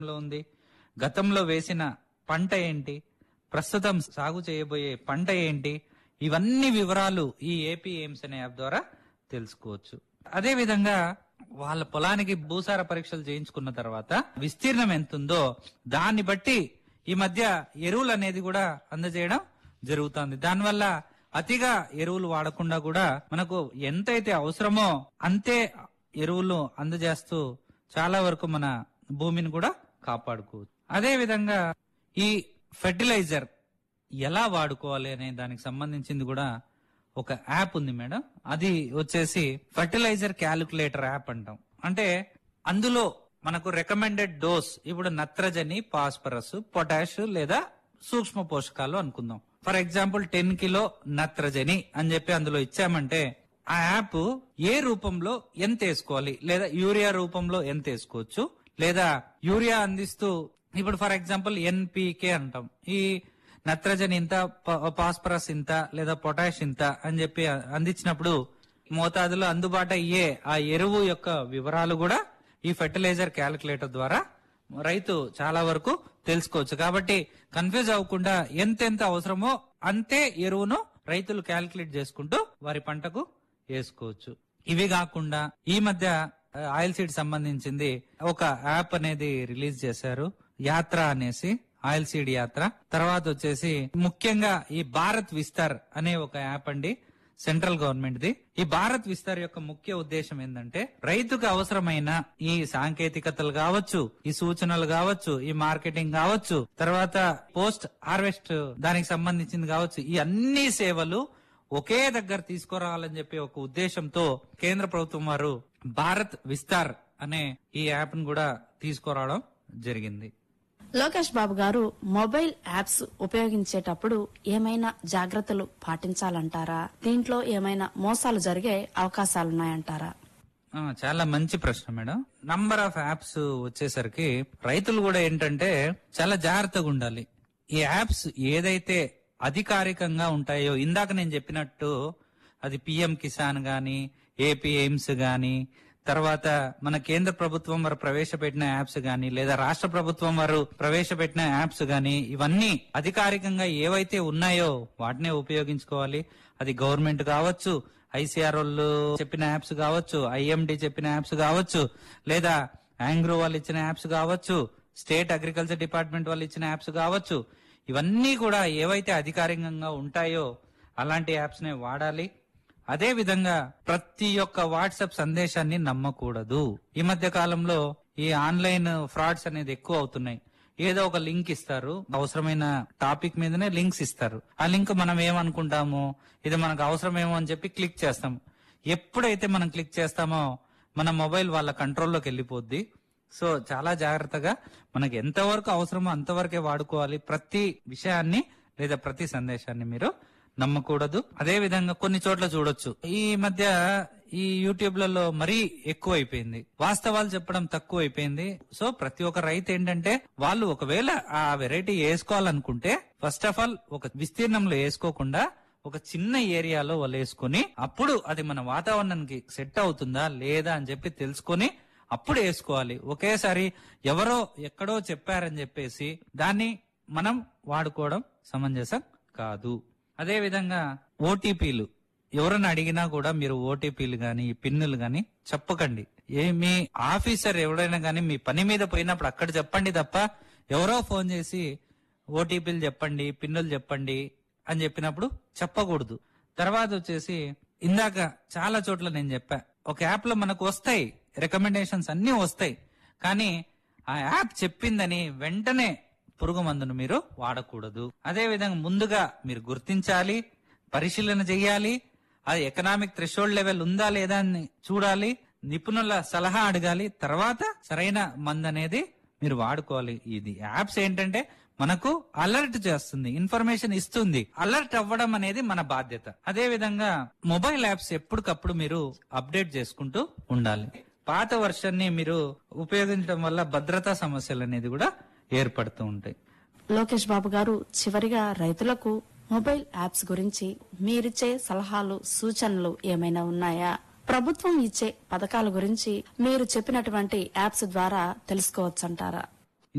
లో ఉంది గతంలో వేసిన పంట ఏంటి ప్రస్తుతం సాగు చేయబోయే పంట ఏంటి ఇవన్నీ వివరాలు ఈ ఏపీ ఎయిమ్స్ అనే యాప్ ద్వారా తెలుసుకోవచ్చు అదే విధంగా వాళ్ళ పొలానికి భూసార పరీక్షలు చేయించుకున్న తర్వాత విస్తీర్ణం ఎంత ఉందో దాన్ని బట్టి ఈ మధ్య ఎరువులు అనేది కూడా అందజేయడం జరుగుతుంది దానివల్ల అతిగా ఎరువులు వాడకుండా కూడా మనకు ఎంతైతే అవసరమో అంతే ఎరువులు అందజేస్తూ చాలా వరకు మన భూమిని కూడా కాపాడుకోవచ్చు అదే విధంగా ఈ ఫెర్టిలైజర్ ఎలా వాడుకోవాలి అనే దానికి సంబంధించింది కూడా ఒక యాప్ ఉంది మేడం అది వచ్చేసి ఫర్టిలైజర్ క్యాలిక్యులేటర్ యాప్ అంటాం అంటే అందులో మనకు రికమెండెడ్ డోస్ ఇప్పుడు నత్రజని పాస్పరస్ పొటాష్ లేదా సూక్ష్మ పోషకాలు అనుకుందాం ఫర్ ఎగ్జాంపుల్ టెన్ కిలో నత్రజని అని చెప్పి అందులో ఇచ్చామంటే ఆ యాప్ ఏ రూపంలో ఎంత వేసుకోవాలి లేదా యూరియా రూపంలో ఎంత వేసుకోవచ్చు లేదా యూరియా అందిస్తూ ఇప్పుడు ఫర్ ఎగ్జాంపుల్ ఎన్పికే అంటాం ఈ నత్రజని ఇంత ప- పాస్పరస్ ఇంత లేదా పొటాష్ ఇంత అని చెప్పి అందించినప్పుడు మోతాదులో అందుబాటు అయ్యే ఆ ఎరువు యొక్క వివరాలు కూడా ఈ ఫెర్టిలైజర్ క్యాలిక్యులేటర్ ద్వారా రైతు చాలా వరకు తెలుసుకోవచ్చు కాబట్టి కన్ఫ్యూజ్ అవ్వకుండా ఎంతెంత అవసరమో అంతే ఎరువును రైతులు క్యాలిక్యులేట్ చేసుకుంటూ వారి పంటకు వేసుకోవచ్చు ఇవి కాకుండా ఈ మధ్య ఆ, ఆయిల్ సీడ్ సంబంధించింది ఒక యాప్ అనేది రిలీజ్ చేశారు యాత్ర అనేసి ఆయిల్ సీడ్ యాత్ర తర్వాత వచ్చేసి ముఖ్యంగా ఈ భారత్ విస్తార్ అనే ఒక యాప్ అండి సెంట్రల్ గవర్నమెంట్ ది ఈ భారత్ విస్తార్ యొక్క ముఖ్య ఉద్దేశం ఏంటంటే రైతుకు అవసరమైన ఈ సాంకేతికతలు కావచ్చు ఈ సూచనలు కావచ్చు ఈ మార్కెటింగ్ కావచ్చు తర్వాత పోస్ట్ హార్వెస్ట్ దానికి సంబంధించింది కావచ్చు ఈ అన్ని సేవలు ఒకే దగ్గర తీసుకురావాలని చెప్పి ఒక ఉద్దేశంతో కేంద్ర ప్రభుత్వం వారు భారత్ విస్తార్ అనే ఈ యాప్ ను కూడా తీసుకురావడం జరిగింది లోకేష్ బాబు గారు మొబైల్ యాప్స్ ఉపయోగించేటప్పుడు ఏమైనా జాగ్రత్తలు పాటించాలంటారా దీంట్లో ఏమైనా మోసాలు జరిగే అవకాశాలున్నాయంటారా ఆ, చాలా మంచి ప్రశ్న మేడం నంబర్ ఆఫ్ యాప్స్ వచ్చేసరికి రైతులు కూడా ఏంటంటే చాలా జాగ్రత్తగా ఉండాలి ఈ యాప్స్ ఏదైతే అధికారికంగా ఉంటాయో ఇందాక నేను చెప్పినట్టు అది పిఎం కిసాన్ గాని ఏపీ ఎయిమ్స్ గాని తర్వాత మన కేంద్ర ప్రభుత్వం వారు ప్రవేశపెట్టిన యాప్స్ గాని లేదా రాష్ట్ర ప్రభుత్వం వారు ప్రవేశపెట్టిన యాప్స్ గాని ఇవన్నీ అధికారికంగా ఏవైతే ఉన్నాయో వాటినే ఉపయోగించుకోవాలి అది గవర్నమెంట్ కావచ్చు ఐసీఆర్ వాళ్ళు చెప్పిన యాప్స్ కావచ్చు ఐఎండి చెప్పిన యాప్స్ కావచ్చు లేదా యాంగ్రో వాళ్ళు ఇచ్చిన యాప్స్ కావచ్చు స్టేట్ అగ్రికల్చర్ డిపార్ట్మెంట్ వాళ్ళు ఇచ్చిన యాప్స్ కావచ్చు ఇవన్నీ కూడా ఏవైతే అధికారికంగా ఉంటాయో అలాంటి యాప్స్ నే వాడాలి అదే విధంగా ప్రతి ఒక్క వాట్సాప్ సందేశాన్ని నమ్మకూడదు ఈ మధ్య కాలంలో ఈ ఆన్లైన్ ఫ్రాడ్స్ అనేది ఎక్కువ అవుతున్నాయి ఏదో ఒక లింక్ ఇస్తారు అవసరమైన టాపిక్ మీదనే లింక్స్ ఇస్తారు ఆ లింక్ మనం ఏమనుకుంటాము ఇది మనకు అవసరమేమో అని చెప్పి క్లిక్ చేస్తాం ఎప్పుడైతే మనం క్లిక్ చేస్తామో మన మొబైల్ వాళ్ళ కంట్రోల్లోకి వెళ్ళిపోద్ది సో చాలా జాగ్రత్తగా మనకి ఎంతవరకు అవసరమో అంతవరకే వాడుకోవాలి ప్రతి విషయాన్ని లేదా ప్రతి సందేశాన్ని మీరు నమ్మకూడదు అదే విధంగా కొన్ని చోట్ల చూడొచ్చు ఈ మధ్య ఈ యూట్యూబ్ లలో మరీ ఎక్కువ అయిపోయింది వాస్తవాలు చెప్పడం తక్కువ అయిపోయింది సో ప్రతి ఒక్క రైతు ఏంటంటే వాళ్ళు ఒకవేళ ఆ వెరైటీ వేసుకోవాలనుకుంటే ఫస్ట్ ఆఫ్ ఆల్ ఒక విస్తీర్ణంలో వేసుకోకుండా ఒక చిన్న ఏరియాలో వాళ్ళు వేసుకొని అప్పుడు అది మన వాతావరణానికి సెట్ అవుతుందా లేదా అని చెప్పి తెలుసుకొని అప్పుడు వేసుకోవాలి ఒకేసారి ఎవరో ఎక్కడో చెప్పారని చెప్పేసి దాన్ని మనం వాడుకోవడం సమంజసం కాదు అదే విధంగా ఓటీపీలు ఎవరైనా అడిగినా కూడా మీరు ఓటీపీలు గాని ఈ పిన్నులు గాని చెప్పకండి ఏ మీ ఆఫీసర్ ఎవరైనా గాని మీ పని మీద పోయినప్పుడు అక్కడ చెప్పండి తప్ప ఎవరో ఫోన్ చేసి ఓటీపీలు చెప్పండి పిన్నులు చెప్పండి అని చెప్పినప్పుడు చెప్పకూడదు తర్వాత వచ్చేసి ఇందాక చాలా చోట్ల నేను చెప్పా ఒక యాప్ లో మనకు వస్తాయి రికమెండేషన్స్ అన్ని వస్తాయి కానీ ఆ యాప్ చెప్పిందని వెంటనే పురుగు మందును మీరు వాడకూడదు అదే విధంగా ముందుగా మీరు గుర్తించాలి పరిశీలన చేయాలి అది ఎకనామిక్ థ్రెషోల్డ్ లెవెల్ ఉందా లేదా అని చూడాలి నిపుణుల సలహా అడగాలి తర్వాత సరైన మందు అనేది మీరు వాడుకోవాలి ఇది యాప్స్ ఏంటంటే మనకు అలర్ట్ చేస్తుంది ఇన్ఫర్మేషన్ ఇస్తుంది అలర్ట్ అవ్వడం అనేది మన బాధ్యత అదే విధంగా మొబైల్ యాప్స్ ఎప్పటికప్పుడు మీరు అప్డేట్ చేసుకుంటూ ఉండాలి పాత వర్షాన్ని మీరు ఉపయోగించడం వల్ల భద్రతా సమస్యలు అనేది కూడా ఏర్పడుతూ ఉంటాయి లోకేష్ బాబు గారు చివరిగా రైతులకు మొబైల్ యాప్స్ గురించి మీరిచ్చే సలహాలు సూచనలు ఏమైనా ఉన్నాయా ప్రభుత్వం ఇచ్చే పథకాల గురించి మీరు చెప్పినటువంటి యాప్స్ ద్వారా తెలుసుకోవచ్చంటారా